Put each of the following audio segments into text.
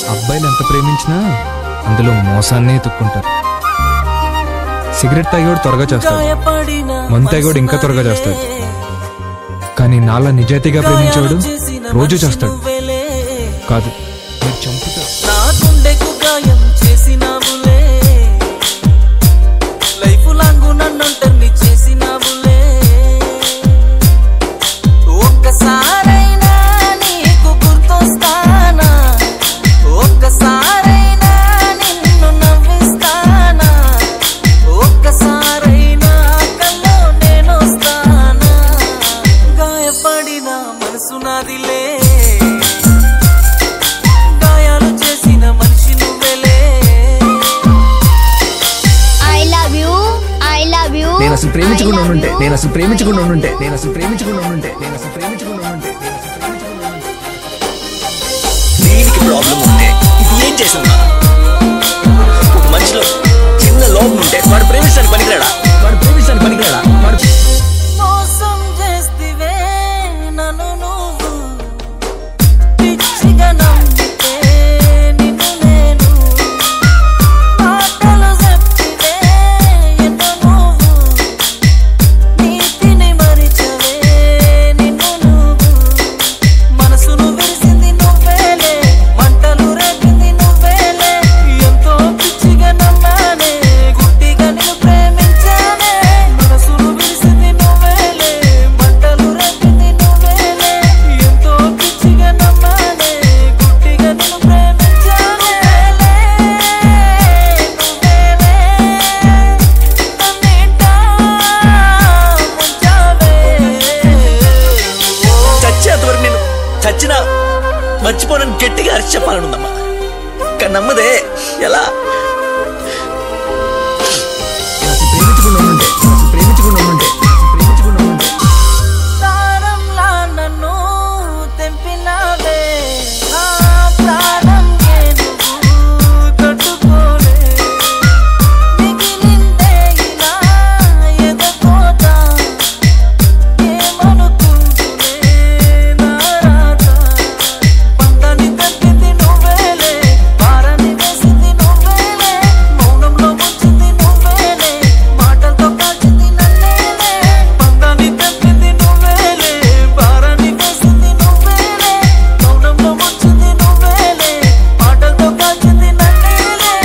అబ్బాయిలు ఎంత ప్రేమించినా అందులో మోసాన్నే ఎత్తుక్కుంటారు సిగరెట్ తాగేవాడు త్వరగా చేస్తాడు మందు తాగేవాడు ఇంకా త్వరగా చేస్తాడు కానీ నాలా నిజాయితీగా ప్రేమించేవాడు రోజు చేస్తాడు కాదు మీరు చంపుతారు నా గుండెకు గాయం చేసినావులే లైఫ్ లాంగ్ నన్ను చేసినావులే ఒక్కసారైనా నీకు గుర్తొస్తానా ఒక్కసారైనా నిన్ను నవ్విస్తానా ఒక్కసారైనా కల్లో నేను వస్తానా గాయపడిన మనసు నాదిలే గాయాలు చేసిన మనిషి నువ్వేలే I love you I love you నేను అసలు ప్రేమించకుండా ఉండుంటే నేను అసలు ప్రేమించకుండా ఉండుంటే నేను అసలు ప్రేమించకుండా ఉండుంటే నేను అసలు ప్రేమించకుండా ఉండుంటే నేను అసలు ప్రేమించకుండా ఉండుంటే దీనికి ప్రాబ్లం ఉంటే ఇది ఏం చేసిందా ఒక మనిషిలో చిన్న లోపం ఉంటే వాడు ప్రేమించడానికి పనికిరాడా వాడు ప్రేమించడానికి పనికిరాడా వాడు మోసం చేస్తివే నన్ను నువ్వు పిచ్చిగా నమ్మితే నిన్ను నేను మాటలు చెప్పివే ఎన్నో నువ్వు నీతిని మరిచవే నిన్ను నువ్వు మనసును విరిసింది నువ్వేలే మంటలు రేపింది నువ్వేలే ఎంతో పిచ్చిగా నమ్మానే గుడ్డిగా నిన్ను ప్రేమించానే మనసును విరిసింది నువ్వేలే మంటలు రేపింది నువ్వేలే ఎంతో పిచ్చిగా నమ్మానే గుడ్డిగా నిన్ను ప్రేమించానే నువ్వేలే నన్నింటా ముంచావే చచ్చేంత వరకు నేను చచ్చినా మర్చిపోనని గట్టిగా అరిచి చెప్పాలనుందమ్మా కానీ నమ్మదే ఎలా నేను అసలు ప్రేమించకుండా ఉండుంటే నేను అసలు ప్రేమించకుండా ఉండుంటే నేను అసలు ప్రేమించకుండా ఉండుంటే దారంలా నన్ను తెంపినావే ఆ ప్రాణం నువ్వు తట్టుకోలే మిగిలిందే ఇలా ఎదకోతా ఏమనుకుంటునే నా రాత పంటని తగ్గింది నువ్వేలే పారని వేసింది నువ్వేలే మౌనంలో ముంచింది నువ్వేలే మాటలతో కాల్చింది నన్నేలే పంటని తగ్గింది నువ్వేలే పారని వేసింది నువ్వేలే మౌనంలో ముంచింది నువ్వేలే మాటలతో కాల్చింది నన్నేలే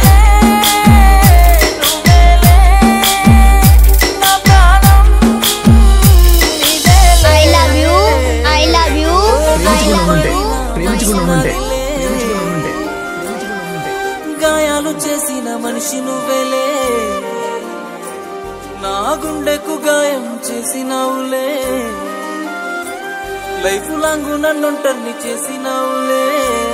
నువ్వేలే నా ప్రాణం నీదేలే I love you I love you ప్రేమించకుండా ఉండుంటే ప్రేమించకుండా ఉండుంటే ప్రేమించకుండా ఉండుంటే ప్రేమించకుండా ఉండుంటే గాయాలు చేసిన మనిషి నువ్వేలే నా గుండెకు గాయం చేసినావులే లైఫ్ లాంగ్ నన్ను చేసినావులే